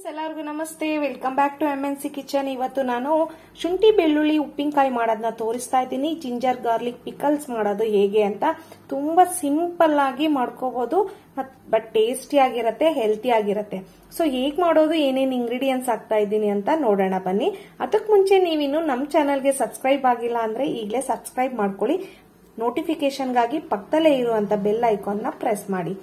ಎಲ್ಲರಿಗೂ ನಮಸ್ತೆ welcome back to M N C kitchen ಇವತ್ತು ನಾನು ಶುಂಠಿ ಬೆಳ್ಳುಳ್ಳಿ ಉಪ್ಪಿನಕಾಯಿ ಮಾಡೋದನ್ನ ತೋರಿಸ್ತಾ ಇದ್ದೀನಿ ಜಿಂಜರ್ ಗಾರ್ಲಿಕ್ ಪಿಕಲ್ಸ್ ಮಾಡೋದು ಹೇಗೆ ಅಂತ ತುಂಬಾ ಸಿಂಪಲ್ ಆಗಿ ಮಾಡ್ಕೋಬಹುದು ಬಟ್ ಟೇಸ್ಟಿ ಆಗಿರತ್ತೆ ಹೆಲ್ತಿ ಆಗಿರತ್ತೆ ಸೊ ಹೇಗ್ ಮಾಡೋದು ಏನೇನ್ ಇಂಗ್ರೀಡಿಯೆಂಟ್ಸ್ ಹಾಕ್ತಾ ಇದ್ದೀನಿ ಅಂತ ನೋಡೋಣ ಬನ್ನಿ ಅದಕ್ಕೆ ಮುಂಚೆ ನೀವಿನ್ನು ನಮ್ಮ ಚಾನಲ್ಗೆ ಸಬ್ಸ್ಕ್ರೈಬ್ ಆಗಿಲ್ಲ ಅಂದ್ರೆ ಈಗಲೇ ಸಬ್ಸ್ಕ್ರೈಬ್ ಮಾಡ್ಕೊಳ್ಳಿ ನೋಟಿಫಿಕೇಶನ್ಗಾಗಿ ಪಕ್ಕದಲ್ಲೇ ಇರುವಂತ ಬೆಲ್ ಐಕಾನ್ನ ಪ್ರೆಸ್ ಮಾಡಿ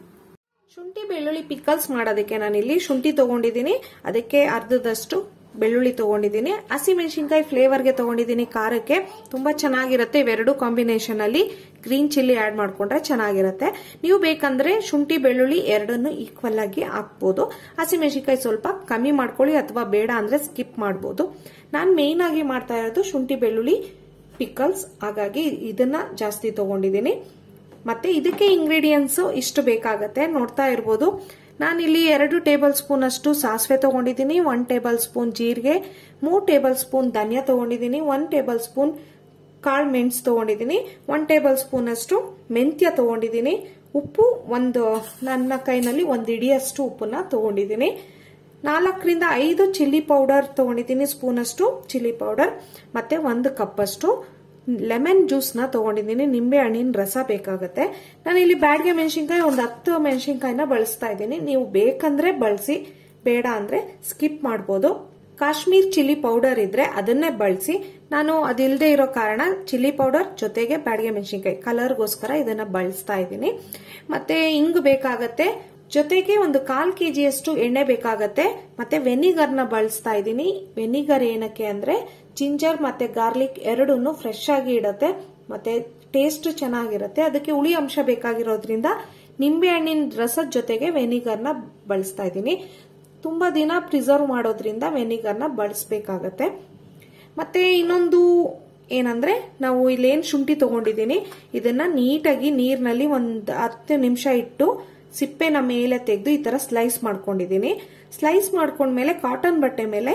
ಶುಂಠಿ ಬೆಳ್ಳುಳ್ಳಿ ಪಿಕಲ್ಸ್ ಮಾಡೋದಕ್ಕೆ ನಾನಿಲ್ಲಿ ಶುಂಠಿ ತಗೊಂಡಿದ್ದೀನಿ ಅದಕ್ಕೆ ಅರ್ಧದಷ್ಟು ಬೆಳ್ಳುಳ್ಳಿ ತಗೊಂಡಿದ್ದೀನಿ ಹಸಿಮೆಣಸಿನ್ಕಾಯಿ ಫ್ಲೇವರ್ಗೆ ತಗೊಂಡಿದ್ದೀನಿ ಖಾರಕ್ಕೆ ತುಂಬಾ ಚೆನ್ನಾಗಿರುತ್ತೆ ಇವೆರಡು ಕಾಂಬಿನೇಷನ್ ಅಲ್ಲಿ ಗ್ರೀನ್ ಚಿಲ್ಲಿ ಆಡ್ ಮಾಡ್ಕೊಂಡ್ರೆ ಚೆನ್ನಾಗಿರುತ್ತೆ ನೀವು ಬೇಕಂದ್ರೆ ಶುಂಠಿ ಬೆಳ್ಳುಳ್ಳಿ ಎರಡನ್ನು ಈಕ್ವಲ್ ಆಗಿ ಹಾಕ್ಬೋದು ಹಸಿಮೆಣಸಿನ್ಕಾಯಿ ಸ್ವಲ್ಪ ಕಮ್ಮಿ ಮಾಡ್ಕೊಳ್ಳಿ ಅಥವಾ ಬೇಡ ಅಂದ್ರೆ ಸ್ಕಿಪ್ ಮಾಡ್ಬೋದು ನಾನು ಮೇನ್ ಆಗಿ ಮಾಡ್ತಾ ಇರೋದು ಶುಂಠಿ ಬೆಳ್ಳುಳ್ಳಿ ಪಿಕಲ್ಸ್ ಹಾಗಾಗಿ ಇದನ್ನ ಜಾಸ್ತಿ ತಗೊಂಡಿದ್ದೀನಿ ಮತ್ತೆ ಇದಕ್ಕೆ ಇಂಗ್ರೀಡಿಯೆಂಟ್ಸ್ ಇಷ್ಟು ಬೇಕಾಗತ್ತೆ ನೋಡ್ತಾ ಇರ್ಬೋದು ನಾನಿಲ್ಲಿ ಎರಡು ಟೇಬಲ್ ಸ್ಪೂನ್ ಅಷ್ಟು ಸಾಸಿವೆ ತಗೊಂಡಿದ್ದೀನಿ ಒನ್ ಟೇಬಲ್ ಸ್ಪೂನ್ ಜೀರಿಗೆ ಮೂರು ಟೇಬಲ್ ಸ್ಪೂನ್ ಧನಿಯಾ ತಗೊಂಡಿದ್ದೀನಿ ಒನ್ ಟೇಬಲ್ ಸ್ಪೂನ್ ಕಾಳು ಮೆಣಸು ತಗೊಂಡಿದ್ದೀನಿ ಒನ್ ಟೇಬಲ್ ಸ್ಪೂನ್ ಅಷ್ಟು ಮೆಂತ್ಯ ತಗೊಂಡಿದ್ದೀನಿ ಉಪ್ಪು ಒಂದು ನನ್ನ ಕೈನಲ್ಲಿ ಒಂದು ಇಡಿಯಷ್ಟು ಉಪ್ಪನ್ನ ತಗೊಂಡಿದ್ದೀನಿ ನಾಲ್ಕರಿಂದ ಐದು ಚಿಲ್ಲಿ ಪೌಡರ್ ತಗೊಂಡಿದ್ದೀನಿ ಸ್ಪೂನ್ ಅಷ್ಟು ಚಿಲ್ಲಿ ಪೌಡರ್ ಮತ್ತೆ ಒಂದು ಕಪ್ ಅಷ್ಟು ಲೆಮನ್ ಜ್ಯೂಸ್ನ ತಗೊಂಡಿದ್ದೀನಿ ನಿಂಬೆ ಹಣ್ಣಿನ ರಸ ಬೇಕಾಗುತ್ತೆ ನಾನು ಇಲ್ಲಿ ಬ್ಯಾಡ್ಗೆ ಮೆಣಸಿನ್ಕಾಯಿ ಒಂದು ಹತ್ತು ಮೆಣಸಿನ್ಕಾಯಿನ ಬಳಸ್ತಾ ಇದ್ದೀನಿ ನೀವು ಬೇಕಂದ್ರೆ ಬಳಸಿ ಬೇಡ ಅಂದ್ರೆ ಸ್ಕಿಪ್ ಮಾಡ್ಬೋದು ಕಾಶ್ಮೀರ್ ಚಿಲ್ಲಿ ಪೌಡರ್ ಇದ್ರೆ ಅದನ್ನೇ ಬಳಸಿ ನಾನು ಅದಿಲ್ಲದೆ ಇರೋ ಕಾರಣ ಚಿಲ್ಲಿ ಪೌಡರ್ ಜೊತೆಗೆ ಬ್ಯಾಡ್ಗೆ ಮೆಣಸಿನ್ಕಾಯಿ ಕಲರ್ಗೋಸ್ಕರ ಇದನ್ನ ಬಳಸ್ತಾ ಇದ್ದೀನಿ ಮತ್ತೆ ಹಿಂಗ್ ಬೇಕಾಗತ್ತೆ ಜೊತೆಗೆ ಒಂದು ಕಾಲ್ ಕೆಜಿಯಷ್ಟು ಎಣ್ಣೆ ಬೇಕಾಗತ್ತೆ ಮತ್ತೆ ವೆನಿಗರ್ನ ಬಳಸ್ತಾ ಇದ್ದೀನಿ ವೆನಿಗರ್ ಏನಕ್ಕೆ ಅಂದ್ರೆ ಜಿಂಜರ್ ಮತ್ತೆ ಗಾರ್ಲಿಕ್ ಎರಡನ್ನು ಫ್ರೆಶ್ ಆಗಿ ಇಡತ್ತೆ ಮತ್ತೆ ಟೇಸ್ಟ್ ಚೆನ್ನಾಗಿರುತ್ತೆ ಅದಕ್ಕೆ ಹುಳಿ ಅಂಶ ಬೇಕಾಗಿರೋದ್ರಿಂದ ನಿಂಬೆ ಹಣ್ಣಿನ ರಸದ ಜೊತೆಗೆ ವೆನಿಗರ್ನ ಬಳಸ್ತಾ ಇದ್ದೀನಿ ತುಂಬಾ ದಿನ ಪ್ರಿಸರ್ವ್ ಮಾಡೋದ್ರಿಂದ ವೆನಿಗರ್ನ ಬಳಸಬೇಕಾಗತ್ತೆ ಮತ್ತೆ ಇನ್ನೊಂದು ಏನಂದ್ರೆ ನಾವು ಇಲ್ಲೇನ್ ಶುಂಠಿ ತಗೊಂಡಿದ್ದೀನಿ ಇದನ್ನ ನೀಟಾಗಿ ನೀರಿನಲ್ಲಿ ಒಂದು ಹತ್ತು ನಿಮಿಷ ಇಟ್ಟು ಸಿಪ್ಪೆನ ಮೇಲೆ ತೆಗೆದು ಈ ತರ ಸ್ಲೈಸ್ ಮಾಡ್ಕೊಂಡಿದ್ದೀನಿ ಸ್ಲೈಸ್ ಮಾಡ್ಕೊಂಡ್ಮೇಲೆ ಕಾಟನ್ ಬಟ್ಟೆ ಮೇಲೆ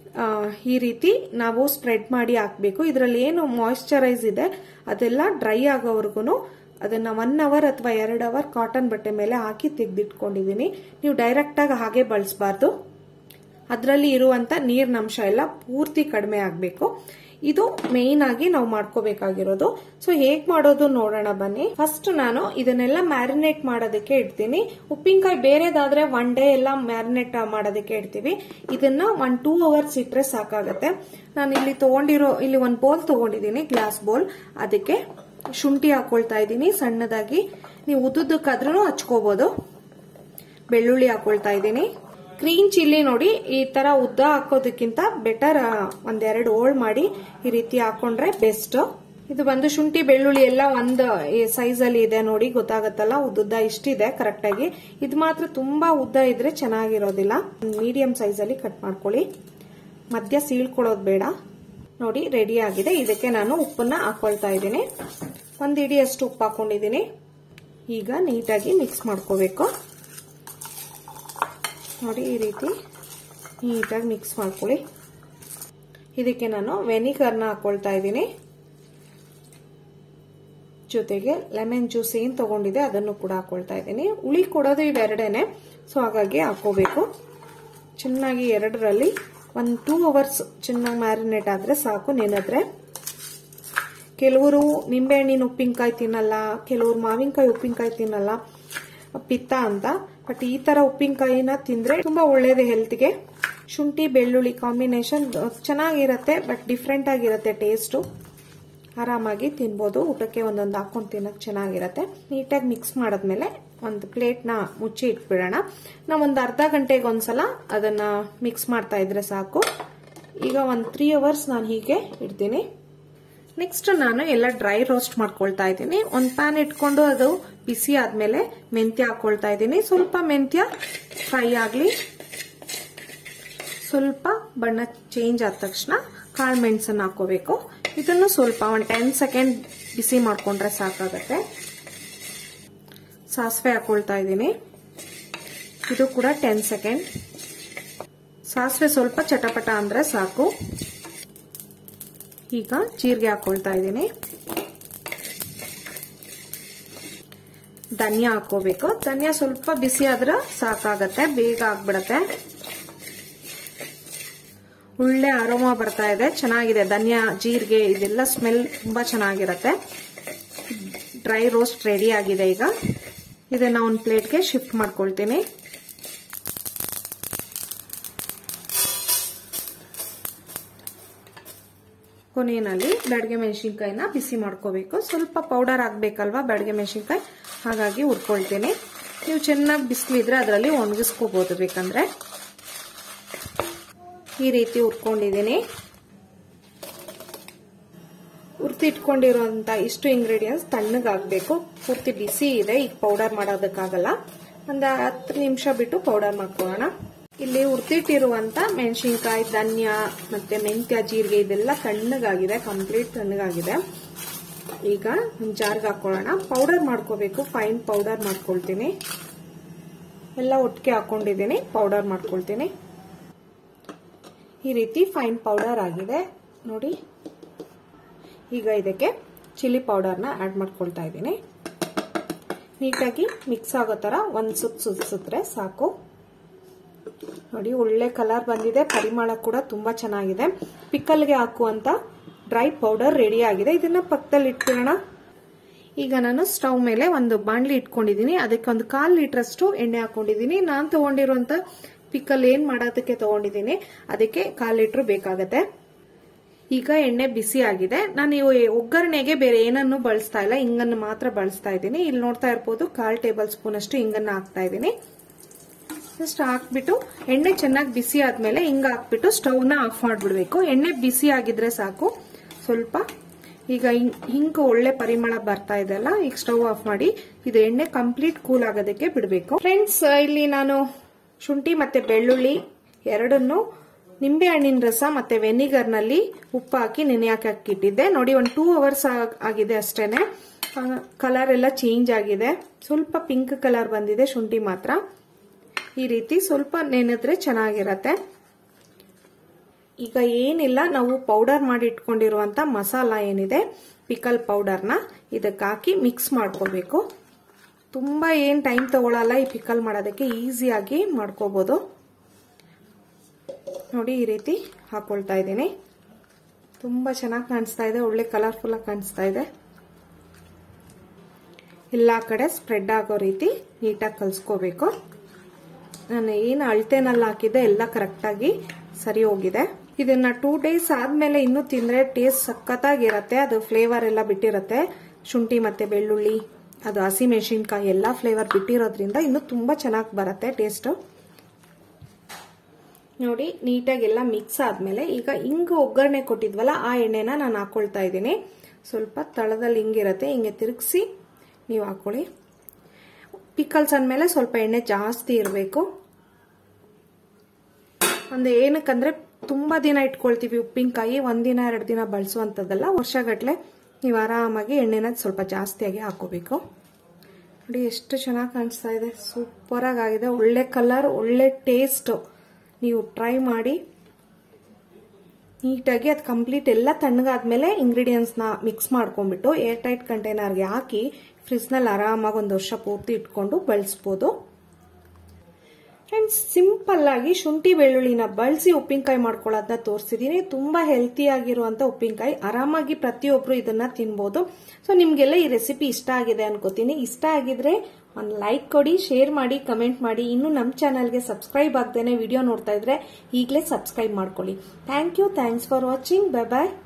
ಈ ರೀತಿ ನಾವು ಸ್ಪ್ರೆಡ್ ಮಾಡಿ ಹಾಕ್ಬೇಕು ಇದರಲ್ಲಿ ಏನು ಮಾಯಿಶ್ಚರೈಸ್ ಇದೆ ಅದೆಲ್ಲ ಡ್ರೈ ಆಗೋವರೆಗೂ ಅದನ್ನ ಒನ್ ಅವರ್ ಅಥವಾ ಎರಡು ಅವರ್ ಕಾಟನ್ ಬಟ್ಟೆ ಮೇಲೆ ಹಾಕಿ ತೆಗೆದಿಟ್ಕೊಂಡಿದ್ದೀನಿ ನೀವು ಡೈರೆಕ್ಟ್ ಆಗಿ ಹಾಗೆ ಬಳಸಬಾರ್ದು ಅದರಲ್ಲಿ ಇರುವಂತ ನೀರಿನ ಅಂಶ ಎಲ್ಲ ಪೂರ್ತಿ ಕಡಿಮೆ ಆಗಬೇಕು ಇದು ಮೇನ್ ಆಗಿ ನಾವು ಮಾಡ್ಕೋಬೇಕಾಗಿರೋದು ಸೊ ಹೇಗ್ ಮಾಡೋದು ನೋಡೋಣ ಬನ್ನಿ ಫಸ್ಟ್ ನಾನು ಇದನ್ನೆಲ್ಲ ಮ್ಯಾರಿನೇಟ್ ಮಾಡೋದಕ್ಕೆ ಇಡ್ತೀನಿ ಉಪ್ಪಿನಕಾಯಿ ಬೇರೆದಾದ್ರೆ ಒನ್ ಡೇ ಎಲ್ಲ ಮ್ಯಾರಿನೇಟ್ ಮಾಡೋದಕ್ಕೆ ಇಡ್ತೀವಿ ಇದನ್ನ ಒನ್ ಟೂ ಅವರ್ಸ್ ಇಟ್ರೆ ಸಾಕಾಗತ್ತೆ ನಾನು ಇಲ್ಲಿ ತಗೊಂಡಿರೋ ಇಲ್ಲಿ ಒಂದು ಬೋಲ್ ತಗೊಂಡಿದ್ದೀನಿ ಗ್ಲಾಸ್ ಬೋಲ್ ಅದಕ್ಕೆ ಶುಂಠಿ ಹಾಕೊಳ್ತಾ ಇದ್ದೀನಿ ಸಣ್ಣದಾಗಿ ನೀವು ಉದ್ದುದಕ್ಕಾದ್ರೂ ಹಚ್ಕೋಬಹುದು ಬೆಳ್ಳುಳ್ಳಿ ಹಾಕೊಳ್ತಾ ಇದ್ದೀನಿ ಗ್ರೀನ್ ಚಿಲ್ಲಿ ನೋಡಿ ಈ ತರ ಉದ್ದ ಹಾಕೋದಕ್ಕಿಂತ ಬೆಟರ್ ಒಂದೆರಡು ಓಲ್ಡ್ ಮಾಡಿ ಈ ರೀತಿ ಹಾಕೊಂಡ್ರೆ ಬೆಸ್ಟ್ ಇದು ಬಂದು ಶುಂಠಿ ಬೆಳ್ಳುಳ್ಳಿ ಎಲ್ಲ ಒಂದು ಸೈಜ್ ಅಲ್ಲಿ ಇದೆ ನೋಡಿ ಗೊತ್ತಾಗತ್ತಲ್ಲ ಉದ್ದ ಇಷ್ಟಿದೆ ಕರೆಕ್ಟ್ ಆಗಿ ಇದು ಮಾತ್ರ ತುಂಬಾ ಉದ್ದ ಇದ್ರೆ ಚೆನ್ನಾಗಿರೋದಿಲ್ಲ ಮೀಡಿಯಂ ಸೈಜ್ ಅಲ್ಲಿ ಕಟ್ ಮಾಡ್ಕೊಳ್ಳಿ ಮಧ್ಯ ಸೀಳ್ಕೊಳ್ಳೋದು ಬೇಡ ನೋಡಿ ರೆಡಿ ಆಗಿದೆ ಇದಕ್ಕೆ ನಾನು ಉಪ್ಪನ್ನ ಹಾಕೊಳ್ತಾ ಇದ್ದೀನಿ ಒಂದ್ ಇಡಿಯಷ್ಟು ಉಪ್ಪು ಹಾಕೊಂಡಿದ್ದೀನಿ ಈಗ ನೀಟಾಗಿ ಮಿಕ್ಸ್ ಮಾಡ್ಕೋಬೇಕು ನೋಡಿ ಈ ರೀತಿ ನೀಟಾಗಿ ಮಿಕ್ಸ್ ಮಾಡ್ಕೊಳ್ಳಿ ಇದಕ್ಕೆ ನಾನು ವೆನಿಗರ್ನ ಹಾಕೊಳ್ತಾ ಇದ್ದೀನಿ ಜೊತೆಗೆ ಲೆಮನ್ ಜ್ಯೂಸ್ ಏನ್ ತಗೊಂಡಿದೆ ಅದನ್ನು ಕೂಡ ಹಾಕೊಳ್ತಾ ಇದ್ದೀನಿ ಹುಳಿ ಕೊಡೋದು ಇವೆರಡೇನೆ ಸೊ ಹಾಗಾಗಿ ಹಾಕೋಬೇಕು ಚೆನ್ನಾಗಿ ಎರಡರಲ್ಲಿ ಒಂದು ಟೂ ಅವರ್ಸ್ ಚೆನ್ನಾಗಿ ಮ್ಯಾರಿನೇಟ್ ಆದ್ರೆ ಸಾಕು ನೆನೆದ್ರೆ ಕೆಲವರು ನಿಂಬೆಹಣ್ಣಿನ ಉಪ್ಪಿನಕಾಯಿ ತಿನ್ನಲ್ಲ ಕೆಲವರು ಮಾವಿನಕಾಯಿ ಉಪ್ಪಿನಕಾಯಿ ತಿನ್ನಲ್ಲ ಪಿತ್ತ ಅಂತ ಬಟ್ ಈ ತರ ಉಪ್ಪಿನಕಾಯಿನ ತಿಂದ್ರೆ ತುಂಬಾ ಒಳ್ಳೇದು ಹೆಲ್ತ್ಗೆ ಶುಂಠಿ ಬೆಳ್ಳುಳ್ಳಿ ಕಾಂಬಿನೇಷನ್ ಚೆನ್ನಾಗಿರತ್ತೆ ಬಟ್ ಡಿಫ್ರೆಂಟ್ ಆಗಿರತ್ತೆ ಟೇಸ್ಟು ಆರಾಮಾಗಿ ತಿನ್ಬೋದು ಊಟಕ್ಕೆ ಒಂದೊಂದು ಹಾಕೊಂಡು ತಿನ್ನಕ್ ಚೆನ್ನಾಗಿರತ್ತೆ ನೀಟಾಗಿ ಮಿಕ್ಸ್ ಮಾಡಾದ್ಮೇಲೆ ಒಂದು ಪ್ಲೇಟ್ನ ಮುಚ್ಚಿ ಇಟ್ಬಿಡೋಣ ನಾವು ಒಂದು ಅರ್ಧ ಗಂಟೆಗೆ ಒಂದ್ಸಲ ಅದನ್ನ ಮಿಕ್ಸ್ ಮಾಡ್ತಾ ಇದ್ರೆ ಸಾಕು ಈಗ ಒಂದು ತ್ರೀ ಅವರ್ಸ್ ನಾನು ಹೀಗೆ ಇಡ್ತೀನಿ ನೆಕ್ಸ್ಟ್ ನಾನು ಎಲ್ಲ ಡ್ರೈ ರೋಸ್ಟ್ ಮಾಡ್ಕೊಳ್ತಾ ಇದ್ದೀನಿ ಒಂದು ಪ್ಯಾನ್ ಇಟ್ಕೊಂಡು ಅದು ಬಿಸಿ ಆದ್ಮೇಲೆ ಮೆಂತ್ಯ ಹಾಕೊಳ್ತಾ ಇದ್ದೀನಿ ಸ್ವಲ್ಪ ಮೆಂತ್ಯ ಫ್ರೈ ಆಗಲಿ ಸ್ವಲ್ಪ ಬಣ್ಣ ಚೇಂಜ್ ಆದ ತಕ್ಷಣ ಕಾಳು ಮೆಣಸನ್ನು ಹಾಕೋಬೇಕು ಇದನ್ನು ಸ್ವಲ್ಪ ಒಂದು ಟೆನ್ ಸೆಕೆಂಡ್ ಬಿಸಿ ಮಾಡ್ಕೊಂಡ್ರೆ ಸಾಕಾಗತ್ತೆ ಸಾಸಿವೆ ಹಾಕೊಳ್ತಾ ಇದ್ದೀನಿ ಇದು ಕೂಡ ಟೆನ್ ಸೆಕೆಂಡ್ ಸಾಸಿವೆ ಸ್ವಲ್ಪ ಚಟಪಟ ಅಂದ್ರೆ ಸಾಕು ಈಗ ಜೀರಿಗೆ ಹಾಕೊಳ್ತಾ ಇದ್ದೀನಿ ಧನಿಯಾ ಹಾಕೋಬೇಕು ಧನಿಯಾ ಸ್ವಲ್ಪ ಬಿಸಿ ಆದ್ರೆ ಸಾಕಾಗತ್ತೆ ಬೇಗ ಆಗ್ಬಿಡತ್ತೆ ಒಳ್ಳೆ ಅರೋಮ ಬರ್ತಾ ಇದೆ ಚೆನ್ನಾಗಿದೆ ಧನ್ಯ ಜೀರಿಗೆ ಇದೆಲ್ಲ ಸ್ಮೆಲ್ ತುಂಬಾ ಚೆನ್ನಾಗಿರುತ್ತೆ ಡ್ರೈ ರೋಸ್ಟ್ ರೆಡಿ ಆಗಿದೆ ಈಗ ಇದನ್ನ ಒಂದು ಪ್ಲೇಟ್ಗೆ ಶಿಫ್ಟ್ ಮಾಡ್ಕೊಳ್ತೀನಿ ಕೊನೆಯಲ್ಲಿ ಬೆಳಗ್ಗೆ ಮೆಣಸಿನ್ಕಾಯಿನ ಬಿಸಿ ಮಾಡ್ಕೋಬೇಕು ಸ್ವಲ್ಪ ಪೌಡರ್ ಆಗ್ಬೇಕಲ್ವಾ ಬೆಳಗ್ಗೆ ಮೆಣಸಿನ್ಕಾಯಿ ಹಾಗಾಗಿ ಹುರ್ಕೊಳ್ತೀನಿ ನೀವು ಚೆನ್ನಾಗಿ ಬಿಸಿಲಿದ್ರೆ ಅದರಲ್ಲಿ ಒಣಗಿಸ್ಕೋಬಹುದು ಬೇಕಂದ್ರೆ ಈ ರೀತಿ ಹುರ್ಕೊಂಡಿದ್ದೀನಿ ಹುರ್ತಿಟ್ಕೊಂಡಿರುವಂತ ಇಷ್ಟು ಇಂಗ್ರೀಡಿಯೆಂಟ್ಸ್ ತಣ್ಣಗಾಗಬೇಕು ಪೂರ್ತಿ ಬಿಸಿ ಇದೆ ಈಗ ಪೌಡರ್ ಮಾಡೋದಕ್ಕಾಗಲ್ಲ ಒಂದು ಹತ್ತು ನಿಮಿಷ ಬಿಟ್ಟು ಪೌಡರ್ ಮಾಡ್ಕೊಳ್ಳೋಣ ಇಲ್ಲಿ ಹುರ್ತಿಟ್ಟಿರುವಂತ ಮೆಣಸಿನ್ಕಾಯಿ ಧನ್ಯ ಮತ್ತೆ ಮೆಂತ್ಯ ಜೀರಿಗೆ ಇದೆಲ್ಲ ತಣ್ಣಗಾಗಿದೆ ಕಂಪ್ಲೀಟ್ ತಣ್ಣಗಾಗಿದೆ ಈಗ ಒಂದು ಜಾರ್ಗೆ ಹಾಕೊಳ್ಳೋಣ ಪೌಡರ್ ಮಾಡ್ಕೋಬೇಕು ಫೈನ್ ಪೌಡರ್ ಮಾಡ್ಕೊಳ್ತೀನಿ ಎಲ್ಲ ಒಟ್ಟಿಗೆ ಹಾಕೊಂಡಿದ್ದೀನಿ ಪೌಡರ್ ಮಾಡ್ಕೊಳ್ತೀನಿ ಈ ರೀತಿ ಫೈನ್ ಪೌಡರ್ ಆಗಿದೆ ನೋಡಿ ಈಗ ಇದಕ್ಕೆ ಚಿಲ್ಲಿ ಪೌಡರ್ನ ಆಡ್ ಮಾಡ್ಕೊಳ್ತಾ ಇದ್ದೀನಿ ನೀಟಾಗಿ ಮಿಕ್ಸ್ ಆಗೋ ತರ ಒಂದ್ ಸುತ್ತ ಸುತ್ತಿಸಿದ್ರೆ ಸಾಕು ನೋಡಿ ಒಳ್ಳೆ ಕಲರ್ ಬಂದಿದೆ ಪರಿಮಳ ಕೂಡ ತುಂಬಾ ಚೆನ್ನಾಗಿದೆ ಪಿಕ್ಕಲ್ಗೆ ಹಾಕುವಂತ ಡ್ರೈ ಪೌಡರ್ ರೆಡಿ ಆಗಿದೆ ಇದನ್ನ ಪಕ್ಕದಲ್ಲಿ ಇಟ್ಬಿಡೋಣ ಈಗ ನಾನು ಸ್ಟವ್ ಮೇಲೆ ಒಂದು ಬಾಣ್ಲಿ ಇಟ್ಕೊಂಡಿದ್ದೀನಿ ಅದಕ್ಕೆ ಒಂದು ಕಾಲ್ ಲೀಟರ್ ಅಷ್ಟು ಎಣ್ಣೆ ಹಾಕೊಂಡಿದ್ದೀನಿ ನಾನು ತಗೊಂಡಿರುವಂತ ಪಿಕ್ಕಲ್ ಏನ್ ಮಾಡೋದಕ್ಕೆ ತಗೊಂಡಿದ್ದೀನಿ ಅದಕ್ಕೆ ಕಾಲ್ ಲೀಟರ್ ಬೇಕಾಗತ್ತೆ ಈಗ ಎಣ್ಣೆ ಬಿಸಿ ಆಗಿದೆ ನಾನು ಒಗ್ಗರಣೆಗೆ ಬೇರೆ ಏನನ್ನು ಬಳಸ್ತಾ ಇಲ್ಲ ಹಿಂಗನ್ನು ಮಾತ್ರ ಬಳಸ್ತಾ ಇದ್ದೀನಿ ಇಲ್ಲಿ ನೋಡ್ತಾ ಇರ್ಬೋದು ಕಾಲ್ ಟೇಬಲ್ ಸ್ಪೂನ್ ಅಷ್ಟು ಹಿಂಗನ್ನ ಹಾಕ್ತಾ ಇದ್ದೀನಿ ಜಸ್ಟ್ ಹಾಕ್ಬಿಟ್ಟು ಎಣ್ಣೆ ಚೆನ್ನಾಗಿ ಬಿಸಿ ಆದ್ಮೇಲೆ ಹಿಂಗ ಹಾಕ್ಬಿಟ್ಟು ಸ್ಟವ್ನ ಆಫ್ ಮಾಡ್ಬಿಡ್ಬೇಕು ಎಣ್ಣೆ ಬಿಸಿ ಆಗಿದ್ರೆ ಸಾಕು ಸ್ವಲ್ಪ ಈಗ ಹಿಂಗ್ ಒಳ್ಳೆ ಪರಿಮಳ ಬರ್ತಾ ಇದೆಲ್ಲ ಈಗ ಸ್ಟವ್ ಆಫ್ ಮಾಡಿ ಇದು ಎಣ್ಣೆ ಕಂಪ್ಲೀಟ್ ಕೂಲ್ ಆಗೋದಕ್ಕೆ ಬಿಡಬೇಕು ಫ್ರೆಂಡ್ಸ್ ಇಲ್ಲಿ ನಾನು ಶುಂಠಿ ಮತ್ತೆ ಬೆಳ್ಳುಳ್ಳಿ ಎರಡನ್ನು ನಿಂಬೆ ಹಣ್ಣಿನ ರಸ ಮತ್ತೆ ವೆನಿಗರ್ ನಲ್ಲಿ ಉಪ್ಪು ಹಾಕಿ ನೆನೆಯಾಕಿ ಹಾಕಿಟ್ಟಿದ್ದೆ ನೋಡಿ ಒಂದು ಟೂ ಅವರ್ಸ್ ಆಗಿದೆ ಅಷ್ಟೇನೆ ಕಲರ್ ಎಲ್ಲ ಚೇಂಜ್ ಆಗಿದೆ ಸ್ವಲ್ಪ ಪಿಂಕ್ ಕಲರ್ ಬಂದಿದೆ ಶುಂಠಿ ಮಾತ್ರ ಈ ರೀತಿ ಸ್ವಲ್ಪ ನೆನೆದ್ರೆ ಚೆನ್ನಾಗಿರತ್ತೆ ಈಗ ಏನಿಲ್ಲ ನಾವು ಪೌಡರ್ ಮಾಡಿ ಇಟ್ಕೊಂಡಿರುವಂತ ಮಸಾಲ ಏನಿದೆ ಪಿಕಲ್ ಪೌಡರ್ನ ಇದಕ್ಕೆ ಹಾಕಿ ಮಿಕ್ಸ್ ಮಾಡ್ಕೋಬೇಕು ತುಂಬಾ ಏನ್ ಟೈಮ್ ತಗೊಳಲ್ಲ ಈ ಪಿಕಲ್ ಮಾಡೋದಕ್ಕೆ ಈಸಿಯಾಗಿ ಮಾಡ್ಕೋಬಹುದು ನೋಡಿ ಈ ರೀತಿ ಹಾಕೊಳ್ತಾ ಇದ್ದೀನಿ ತುಂಬಾ ಚೆನ್ನಾಗಿ ಕಾಣಿಸ್ತಾ ಇದೆ ಒಳ್ಳೆ ಕಲರ್ಫುಲ್ ಆಗಿ ಕಾಣಿಸ್ತಾ ಇದೆ ಎಲ್ಲಾ ಕಡೆ ಸ್ಪ್ರೆಡ್ ಆಗೋ ರೀತಿ ನೀಟಾಗಿ ಕಲ್ಸ್ಕೋಬೇಕು ನಾನು ಏನು ಅಳತೆನಲ್ಲಿ ಹಾಕಿದ್ದೆ ಎಲ್ಲ ಕರೆಕ್ಟಾಗಿ ಸರಿ ಹೋಗಿದೆ ಇದನ್ನ ಟೂ ಡೇಸ್ ಆದ್ಮೇಲೆ ಇನ್ನೂ ತಿಂದ್ರೆ ಟೇಸ್ಟ್ ಸಖತ್ತಾಗಿರತ್ತೆ ಅದು ಫ್ಲೇವರ್ ಎಲ್ಲ ಬಿಟ್ಟಿರತ್ತೆ ಶುಂಠಿ ಮತ್ತೆ ಬೆಳ್ಳುಳ್ಳಿ ಅದು ಹಸಿ ಮೆಣಸಿನ್ಕಾಯಿ ಎಲ್ಲ ಫ್ಲೇವರ್ ಬಿಟ್ಟಿರೋದ್ರಿಂದ ಇನ್ನೂ ತುಂಬಾ ಚೆನ್ನಾಗಿ ಬರುತ್ತೆ ಟೇಸ್ಟ್ ನೋಡಿ ನೀಟಾಗಿ ಎಲ್ಲ ಮಿಕ್ಸ್ ಆದ್ಮೇಲೆ ಈಗ ಹಿಂಗ್ ಒಗ್ಗರಣೆ ಕೊಟ್ಟಿದ್ವಲ್ಲ ಆ ಎಣ್ಣೆನ ನಾನು ಹಾಕೊಳ್ತಾ ಇದ್ದೀನಿ ಸ್ವಲ್ಪ ತಳದಲ್ಲಿ ಹಿಂಗಿರತ್ತೆ ಹಿಂಗೆ ತಿರುಗಿಸಿ ನೀವು ಹಾಕೊಳ್ಳಿ ಪಿಕಲ್ಸ್ ಅಂದಮೇಲೆ ಸ್ವಲ್ಪ ಎಣ್ಣೆ ಜಾಸ್ತಿ ಇರಬೇಕು ಒಂದು ಏನಕ್ಕಂದ್ರೆ ತುಂಬಾ ದಿನ ಇಟ್ಕೊಳ್ತೀವಿ ಉಪ್ಪಿನಕಾಯಿ ಒಂದಿನ ಎರಡು ದಿನ ಬಳಸುವಂಥದ್ದಲ್ಲ ವರ್ಷಗಟ್ಲೆ ನೀವು ಆರಾಮಾಗಿ ಎಣ್ಣೆನ ಸ್ವಲ್ಪ ಜಾಸ್ತಿಯಾಗಿ ಹಾಕೋಬೇಕು ನೋಡಿ ಎಷ್ಟು ಚೆನ್ನಾಗಿ ಕಾಣಿಸ್ತಾ ಇದೆ ಸೂಪರ್ ಆಗಿದೆ ಒಳ್ಳೆ ಕಲರ್ ಒಳ್ಳೆ ಟೇಸ್ಟ್ ನೀವು ಟ್ರೈ ಮಾಡಿ ನೀಟಾಗಿ ಅದು ಕಂಪ್ಲೀಟ್ ಎಲ್ಲ ತಣ್ಣಗಾದ್ಮೇಲೆ ಇಂಗ್ರೀಡಿಯೆಂಟ್ಸ್ನ ಮಿಕ್ಸ್ ಮಾಡ್ಕೊಂಡ್ಬಿಟ್ಟು ಏರ್ ಟೈಟ್ ಕಂಟೈನರ್ಗೆ ಹಾಕಿ ಫ್ರಿಜ್ನಲ್ಲಿ ಆರಾಮಾಗಿ ಒಂದು ವರ್ಷ ಪೂರ್ತಿ ಇಟ್ಕೊಂಡು ಬಳಸ್ಬೋದು ಫ್ರೆಂಡ್ಸ್ ಸಿಂಪಲ್ ಆಗಿ ಶುಂಠಿ ಬೆಳ್ಳುಳ್ಳಿನ ಬಳಸಿ ಉಪ್ಪಿನಕಾಯಿ ಮಾಡ್ಕೊಳ್ಳೋದನ್ನ ತೋರಿಸಿದೀನಿ ತುಂಬಾ ಹೆಲ್ತಿ ಆಗಿರುವಂತ ಉಪ್ಪಿನಕಾಯಿ ಆರಾಮಾಗಿ ಪ್ರತಿಯೊಬ್ರು ಇದನ್ನ ತಿನ್ಬೋದು ಸೊ ನಿಮ್ಗೆಲ್ಲ ಈ ರೆಸಿಪಿ ಇಷ್ಟ ಆಗಿದೆ ಅನ್ಕೋತೀನಿ ಇಷ್ಟ ಆಗಿದ್ರೆ ಒಂದು ಲೈಕ್ ಕೊಡಿ ಶೇರ್ ಮಾಡಿ ಕಮೆಂಟ್ ಮಾಡಿ ಇನ್ನು ನಮ್ಮ ಚಾನಲ್ಗೆ ಸಬ್ಸ್ಕ್ರೈಬ್ ಆಗದೇನೆ ವಿಡಿಯೋ ನೋಡ್ತಾ ಇದ್ರೆ ಈಗಲೇ ಸಬ್ಸ್ಕ್ರೈಬ್ ಮಾಡ್ಕೊಳ್ಳಿ thank you thanks for watching bye bye